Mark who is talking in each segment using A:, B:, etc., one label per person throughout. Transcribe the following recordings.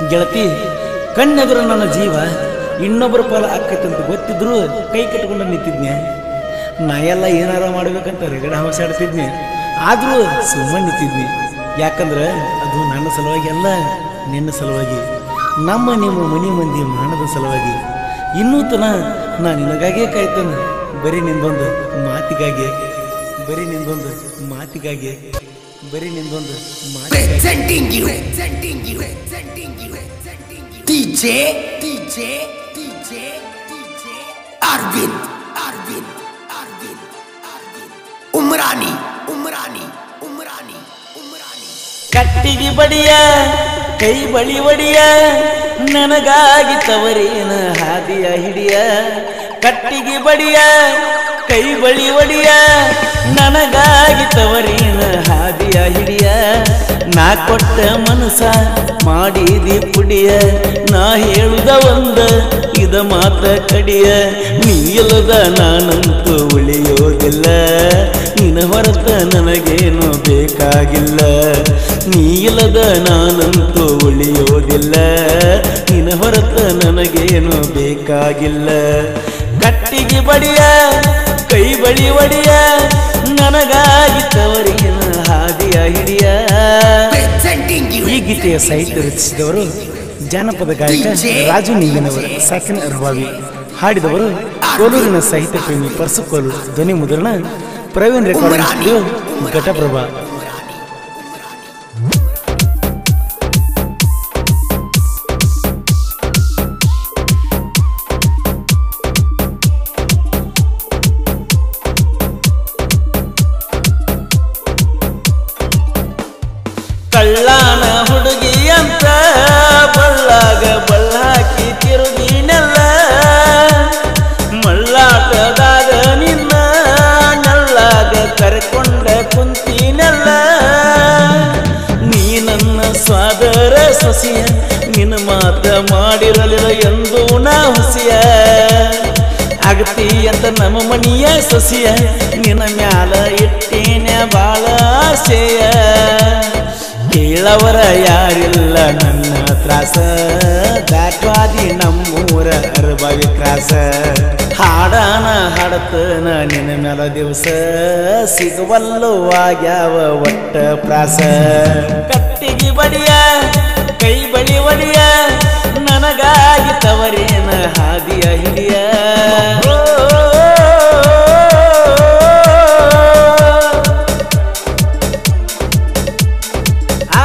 A: ಗೆಳತಿ ಕಣ್ಣೆದುರು ನನ್ನ ಜೀವ ಇನ್ನೊಬ್ಬರ ಫಲ ಆಕೈತಂತ ಗೊತ್ತಿದ್ರು ಕೈ ಕಟ್ಕೊಂಡು ನಿಂತಿದ್ನೆ ನಾ ಎಲ್ಲ ಏನಾರ ಮಾಡ್ಬೇಕಂತ ರಗಡ ಹವಸಾಡ್ತಿದ್ನಿ ಆದರೂ ಸುಮ್ಮನೆ ನಿಂತಿದ್ನಿ ಯಾಕಂದ್ರೆ ಅದು ನನ್ನ ಸಲುವಾಗಿ ಅಲ್ಲ ನಿನ್ನ ಸಲುವಾಗಿ ನಮ್ಮ ನಿಮ್ಮ ಮನೆ ಮಂದಿ ಮಾನದ ಸಲುವಾಗಿ ಇನ್ನೂ ತನ ನಾ ನಿನಗಾಗೇ ಕಾಯ್ತಾನೆ ಬರೀ ನಿಂದೊಂದು ಮಾತಿಗಾಗಿ ಬರೀ ನಿಂದೊಂದು ಮಾತಿಗಾಗಿ ಬರೀ ನಿಂದೊಂದು ಮಾತಿಗಾಗಿ
B: Presenting you, presenting you, presenting you, presenting you. DJ, DJ, DJ, DJ. Arvind, Arvind, Arvind, Arvind. Umrani, Umrani, Umrani, Umrani.
A: ಕಟ್ಟಿಗೆ ಬಡಿಯ ಕೈ ಬಳಿ ಒಡಿಯ ನನಗಾಗಿ ತವರೇನ ಹಾದಿಯ ಹಿಡಿಯ ಕಟ್ಟಿಗೆ ಬಡಿಯ ಕೈ ಬಳಿ ಒಡಿಯ ನನಗಾಗಿ ತವರೇನ ಹಾದಿಯ ಹಿಡಿಯ ನಾ ಕೊಟ್ಟ ಮನಸ ಮಾಡಿದಿ ಪುಡಿಯ ನಾ ಹೇಳುದ ಒಂದ ಇದ ಮಾತ ಕಡಿಯ ನೀ ಇಲ್ಲದ ನಾನಂತೂ ಉಳಿಯೋದಿಲ್ಲ ನಿನ ಹೊರತ ನನಗೇನು ಬೇಕಾಗಿಲ್ಲ ನೀ ಇಲ್ಲದ ನಾನಂತೂ ಉಳಿಯೋದಿಲ್ಲ ನಿನ ಹೊರತ ನನಗೇನು ಬೇಕಾಗಿಲ್ಲ ಕಟ್ಟಿಗೆ ಬಡಿಯ ಕೈ ಬಳಿ ಒಡಿಯ ನನಗಾಗಿ ತವರಿನ ಹಾದಿಯ ಹಿಡಿಯ
B: Presenting you.
A: ಈ ಗೀತೆಯ ಸಾಹಿತ್ಯ ರಚಿಸಿದವರು ಜಾನಪದ ಗಾಯಕ ರಾಜು ನಿಂಗನವರು ಸಾಕಿನ ಅರ್ವಾವಿ ಹಾಡಿದವರು ಕೋಲೂರಿನ ಸಾಹಿತ್ಯ ಪ್ರೇಮಿ ಪರ್ಸುಕೋಲು ಧ್ವನಿ ಮುದ್ರಣ ಪ್ರವೀಣ್ ರೆಕಾರ್ಡಿಂಗ್ ಸ್ಟುಡಿಯೋ ಘಟಪ್ರಭಾ ಕಳ್ಳಾನ ಹುಡುಗಿ ಅಂತ ಬಳ್ಳಾಗ ಬಳ್ಳಾಕಿ ತಿರುಗಿನೆಲ್ಲ ಮಳ್ಳಾಟದಾಗ ನಿನ್ನ ನಲ್ಲಾಗ ಕರ್ಕೊಂಡ ಕುಂತಿನೆಲ್ಲ ನೀ ನನ್ನ ಸ್ವಾದರ ಸೊಸಿಯ ನಿನ್ನ ಮಾತ ಮಾಡಿರಲಿಲ್ಲ ಎಂದು ನಾ ಹುಸಿಯ ಆಗತಿ ಅಂತ ನಮ್ಮ ಮನಿಯ ಸೊಸಿಯ ನಿನ್ನ ಮ್ಯಾಲ ಇಟ್ಟೇನ ಬಾಳ ಆಸೆಯ ಕೇಳವರ ಯಾರಿಲ್ಲ ನನ್ನ ತ್ರಾಸ ದಾಟ್ವಾದಿ ನಮ್ಮೂರ ಅರಬಾವಿ ಕ್ರಾಸ ಹಾಡಾನ ಹಾಡತನ ನಿನ್ನ ಮ್ಯಾಲ ದಿವಸ ಸಿಗುವಲ್ಲೋ ಆಗ್ಯಾವ ಒಟ್ಟ ಪ್ರಾಸ ಕಟ್ಟಿಗೆ ಬಡಿಯ ಕೈ ಬಳಿ ಒಡಿಯ ನನಗಾಗಿ ತವರೇನ ಹಾದಿಯ ಹಿಡಿಯ ಓ, ಆ,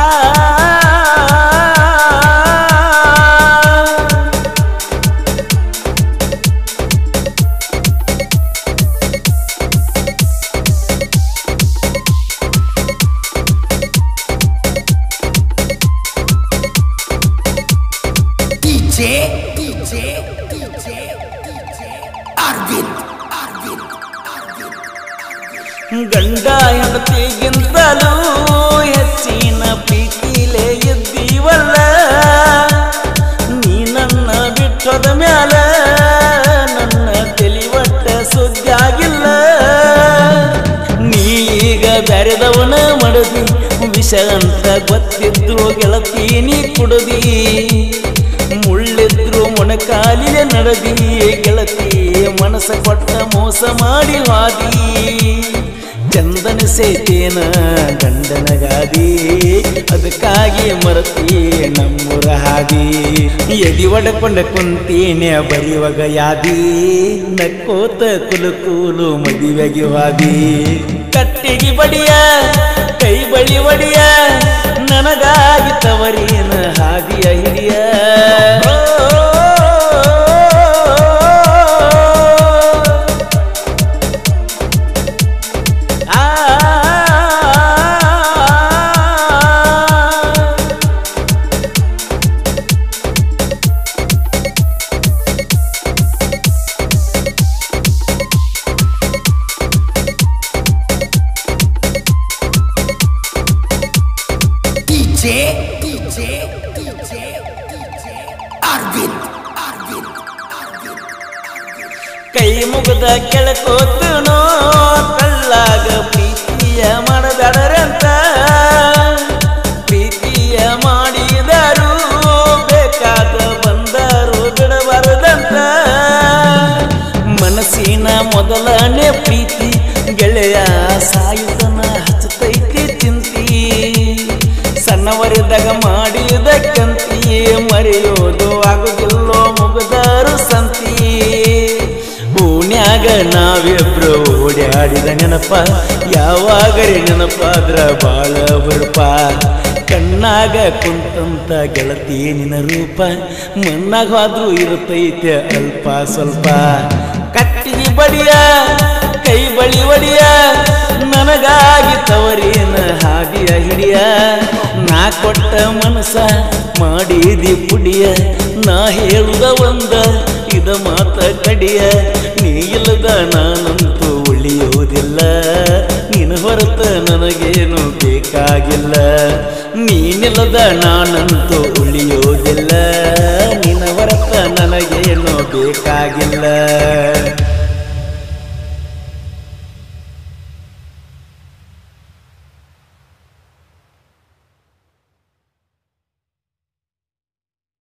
B: DJ, DJ, DJ, DJ. Arvind, Arvind, Arvind.
A: ಗಂಡ ಹೆಂಡತಿಗಿಂತಲೂ ಹೆಚ್ಚಿನ ಪ್ರೀತಿಲೇ ಇದ್ದೀವಲ್ಲ ನೀ ನನ್ನ ಬಿಟ್ಟದ ಮ್ಯಾಲ ನನ್ನ ತಿಳಿವಟ್ಟ ಸುದ್ದಿಯಾಗಿಲ್ಲ ನೀ ಈಗ ಬೆರೆದವನ ಮಡದಿ ವಿಷ ಅಂತ ಗೊತ್ತಿದ್ರು ಗೆಳತೀನಿ ಕುಡದಿ ಮುಳ್ಳಿದ್ರು ಮೊಣಕಾಲಿನ ನಡದಿ ಗೆಳತಿ ಮನಸ್ಸ ಕೊಟ್ಟ ಮೋಸ ಮಾಡಿ ಹಾದಿ ಚಂದನ ಸೇತೇನ ಗಂಡನ ಗಾದಿ ಅದಕ್ಕಾಗಿ ಮರತಿ ನಮ್ಮೂರ ಹಾದಿ ಎದಿ ಒಡಕೊಂಡ ಕುಂತೇನೆ ಬರಿವಾಗ ಯಾದಿ ನಕ್ಕೋತ ಕುಲು ಕೂಲು ಮದುವೆಗೆ ಹಾದಿ ಕಟ್ಟಿಗೆ ಬಡಿಯ ಕೈ ಬಳಿ ಒಡಿಯ ನನಗಾಗಿ ತವರಿನ ಹಾದಿಯ ಹಿಡಿಯ ಆ
B: DJ, DJ, DJ, DJ. Arvind, Arvind, Arvind.
A: ಕೈ ಮುಗದ ಕೆಳಕೋತನೋ ಕಳ್ಳಾಗ ಪ್ರೀತಿಯ ಮಾಡಬೇಡರಂತ ಪ್ರೀತಿಯ ಮಾಡಿದರು ಸಣ್ಣವರಿದ್ದಾಗ ಮಾಡಿದ ಕಂತಿ ಮರೆಯೋದು ಆಗುದಿಲ್ಲೋ ಮುಗದಾರು ಸಂತಿ ಓಣ್ಯಾಗ ನಾವಿಬ್ರು ಓಡ್ಯಾಡಿದ ನೆನಪ ಯಾವಾಗರೆ ನೆನಪಾದ್ರ ಬಾಳ ಹುರುಪ ಕಣ್ಣಾಗ ಕುಂತಂತ ಗೆಳತಿ ನಿನ ರೂಪ ಮಣ್ಣಾಗ ಹೋದ್ರೂ ಇರುತ್ತೈತೆ ಅಲ್ಪ ಸ್ವಲ್ಪ ಕಟ್ಟಿಗೆ ಬಡಿಯ ಕೈ ಬಳಿ ಒಡಿಯ ನನಗಾಗಿ ತವರಿನ ಹಾದಿಯ ಹಿಡಿಯ ನಾ ಕೊಟ್ಟ ಮನಸ ಮಾಡಿದಿ ಪುಡಿಯ ನಾ ಹೇಳುದ ಒಂದ ಇದ ಮಾತ ಕಡಿಯ ನೀ ಇಲ್ಲದ ನಾನಂತೂ ಉಳಿಯುವುದಿಲ್ಲ ನಿನ್ನ ಹೊರತ ನನಗೇನು ಬೇಕಾಗಿಲ್ಲ ನೀನಿಲ್ಲದ ನಾನಂತೂ